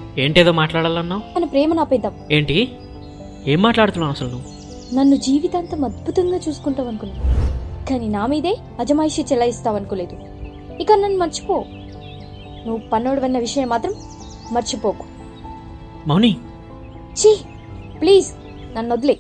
ఏంటేదో మాట్లాడాలన్నావు మన ప్రేమ నాపేద్దాం ఏంటి ఏం మాట్లాడుతున్నావు అసలు నువ్వు నన్ను జీవితాంతం అద్భుతంగా చూసుకుంటావు అనుకున్నా కానీ నా మీదే అజమాయిషి చెలాయిస్తావు అనుకోలేదు ఇక నన్ను మర్చిపో నువ్వు పన్నోడు విషయం మాత్రం మర్చిపోకు మౌని చీ ప్లీజ్ నన్ను వదిలే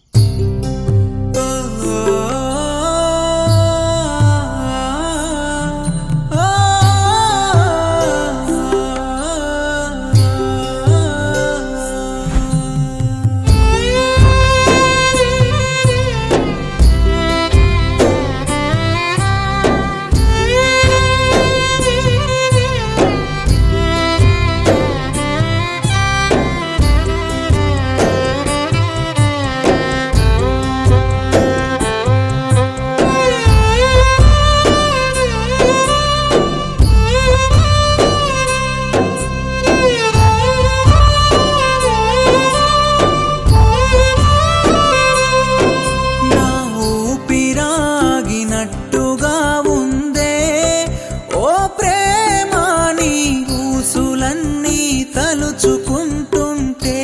నా ఊపిరాగినట్టుగా ఉందే ఓ ప్రేమ నీ ఊసులన్నీ తలుచుకుంటుంటే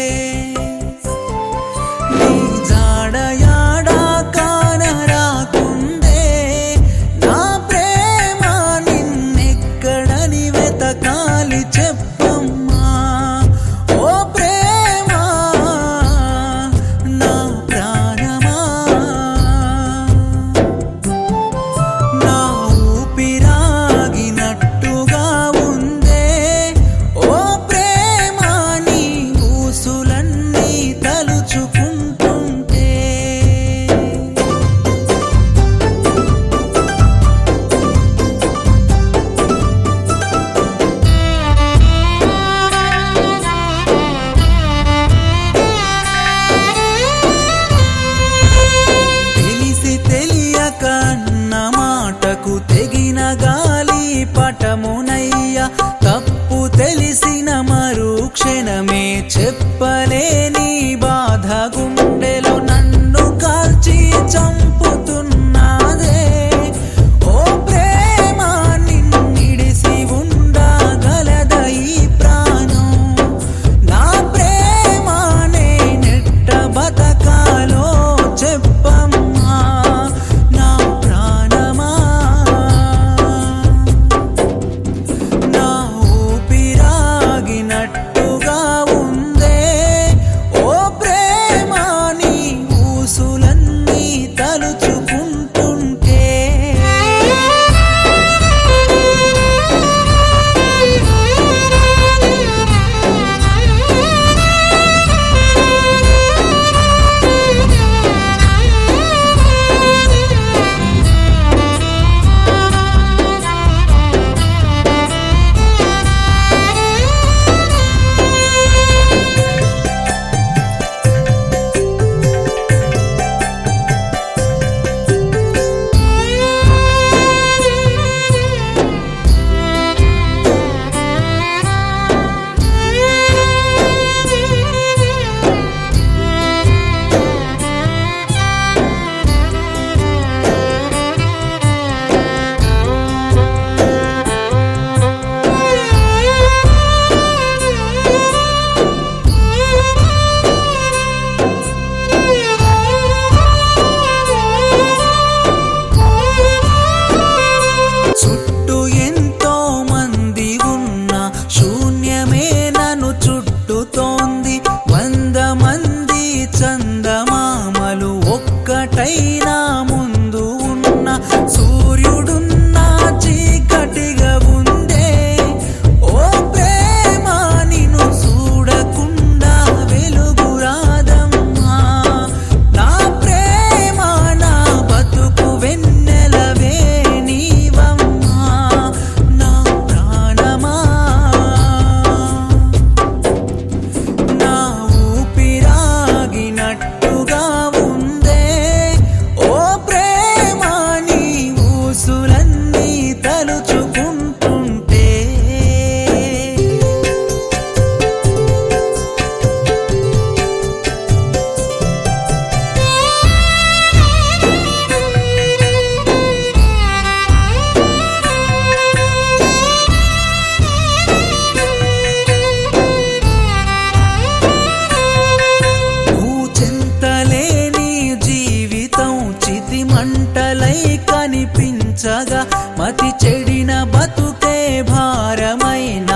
నీ జాడయాడా కానరాకుందే నా ప్రేమ నిన్నెక్కడని వెతకాలి చెప్పమ్మా ఓ ప్రేమ నా ప్రాణమా నా ఊపిరాగినట్టుగా ఉందే ఓ ప్రేమ నీ ఊసులన్నీ తలుచుకుంటుంటే తెలిసి తెలియక అన్న మాటకు తెగిన గాలి పటమునయ్య తప్పు తెలిసిన మరు క్షణమే చెప్పలేని బాధ గుండెలో నన్ను కాల్చి చంపుతున్నదే ఓ ప్రేమ నిన్నిడిసి ఉండగలద ఈ ప్రాణం నా ప్రేమ నేనెట్ట బతకాలో చెప్పమ్మా నా ప్రాణమా నా ఊపిరాగినట్టుగా ఉందే చెడిన బతుకే భారమైన